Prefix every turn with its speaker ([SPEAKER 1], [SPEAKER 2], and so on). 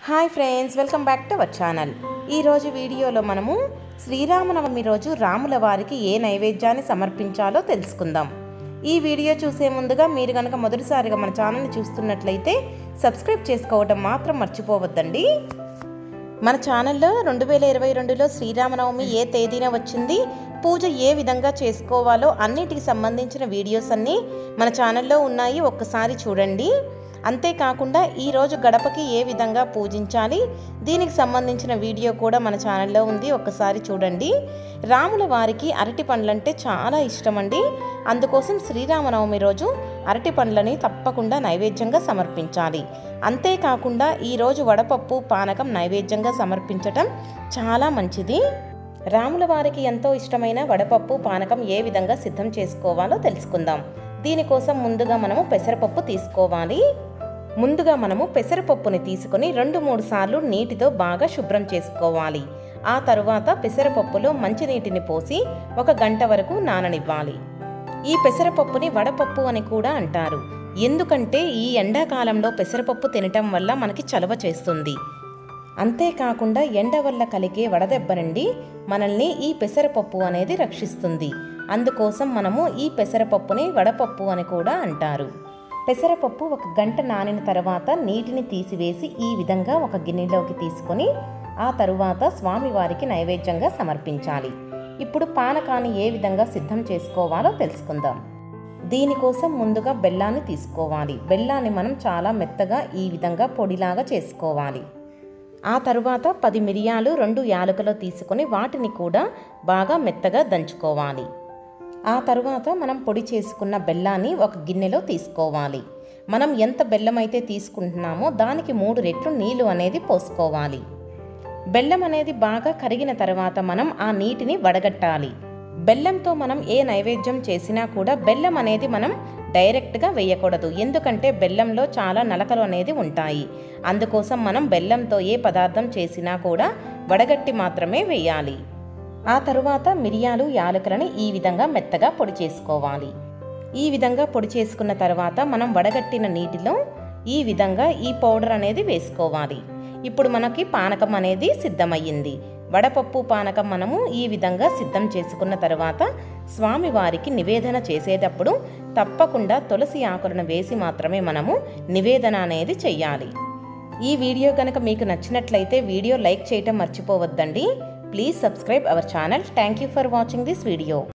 [SPEAKER 1] hi friends welcome back to our channel ఈరోజు వీడియోలో మనము శ్రీరామనవమి రోజు రాముల వారికి ఏ నైవేద్యాన్ని సమర్పించాలో తెలుసుకుందాం ఈ వీడియో చూసే ముందుగా మీరు కనుక మొదటిసారిగా మన ఛానల్ని చూస్తున్నట్లయితే సబ్స్క్రైబ్ చేసుకోవడం మాత్రం మర్చిపోవద్దండి మన ఛానల్లో రెండు వేల ఇరవై రెండులో శ్రీరామనవమి ఏ తేదీన వచ్చింది పూజ ఏ విధంగా చేసుకోవాలో అన్నిటికి సంబంధించిన వీడియోస్ అన్నీ మన ఛానల్లో ఉన్నాయి ఒక్కసారి చూడండి అంతేకాకుండా ఈరోజు గడపకి ఏ విధంగా పూజించాలి దీనికి సంబంధించిన వీడియో కూడా మన ఛానల్లో ఉంది ఒక్కసారి చూడండి రాముల వారికి అరటి పండ్లంటే చాలా ఇష్టమండి అందుకోసం శ్రీరామనవమి రోజు అరటి పండ్లని తప్పకుండా నైవేద్యంగా సమర్పించాలి అంతేకాకుండా ఈరోజు వడపప్పు పానకం నైవేద్యంగా సమర్పించటం చాలా మంచిది రాముల వారికి ఎంతో ఇష్టమైన వడపప్పు పానకం ఏ విధంగా సిద్ధం చేసుకోవాలో తెలుసుకుందాం దీనికోసం ముందుగా మనము పెసరపప్పు తీసుకోవాలి ముందుగా మనము పెసరపప్పుని తీసుకొని రెండు మూడు సార్లు నీటితో బాగా శుభ్రం చేసుకోవాలి ఆ తరువాత పెసరపప్పులో మంచినీటిని పోసి ఒక గంట వరకు నాననివ్వాలి ఈ పెసరపప్పుని వడపప్పు అని కూడా అంటారు ఎందుకంటే ఈ ఎండాకాలంలో పెసరపప్పు తినటం వల్ల మనకి చలవ చేస్తుంది అంతేకాకుండా ఎండ వల్ల కలిగే వడదెబ్బ నుండి మనల్ని ఈ పెసరపప్పు అనేది రక్షిస్తుంది అందుకోసం మనము ఈ పెసరపప్పుని వడపప్పు అని కూడా అంటారు పెసరపప్పు ఒక గంట నానిన తర్వాత నీటిని తీసివేసి ఈ విధంగా ఒక గిన్నెలోకి తీసుకొని ఆ తరువాత స్వామివారికి నైవేద్యంగా సమర్పించాలి ఇప్పుడు పానకాన్ని ఏ విధంగా సిద్ధం చేసుకోవాలో తెలుసుకుందాం దీనికోసం ముందుగా బెల్లాన్ని తీసుకోవాలి బెల్లాన్ని మనం చాలా మెత్తగా ఈ విధంగా పొడిలాగా చేసుకోవాలి ఆ తరువాత పది మిరియాలు రెండు యాలకులు తీసుకొని వాటిని కూడా బాగా మెత్తగా దంచుకోవాలి ఆ తరువాత మనం పొడి చేసుకున్న బెల్లాన్ని ఒక గిన్నెలో తీసుకోవాలి మనం ఎంత బెల్లం అయితే తీసుకుంటున్నామో దానికి మూడు రెట్లు నీళ్లు అనేది పోసుకోవాలి బెల్లం అనేది బాగా కరిగిన తర్వాత మనం ఆ నీటిని వడగట్టాలి బెల్లంతో మనం ఏ నైవేద్యం చేసినా కూడా బెల్లం అనేది మనం డైరెక్ట్గా వేయకూడదు ఎందుకంటే బెల్లంలో చాలా నలకలు అనేది ఉంటాయి అందుకోసం మనం బెల్లంతో ఏ పదార్థం చేసినా కూడా వడగట్టి మాత్రమే వేయాలి ఆ తరువాత మిరియాలు యాలకులను ఈ విధంగా మెత్తగా పొడి చేసుకోవాలి ఈ విధంగా పొడి చేసుకున్న తర్వాత మనం వడగట్టిన నీటిలో ఈ విధంగా ఈ పౌడర్ అనేది వేసుకోవాలి ఇప్పుడు మనకి పానకం అనేది సిద్ధమయ్యింది వడపప్పు పానకం మనము ఈ విధంగా సిద్ధం చేసుకున్న తర్వాత స్వామివారికి నివేదన చేసేటప్పుడు తప్పకుండా తులసి ఆకులను వేసి మాత్రమే మనము నివేదన అనేది చెయ్యాలి ఈ వీడియో కనుక మీకు నచ్చినట్లయితే వీడియో లైక్ చేయటం మర్చిపోవద్దండి please subscribe our channel thank you for watching this video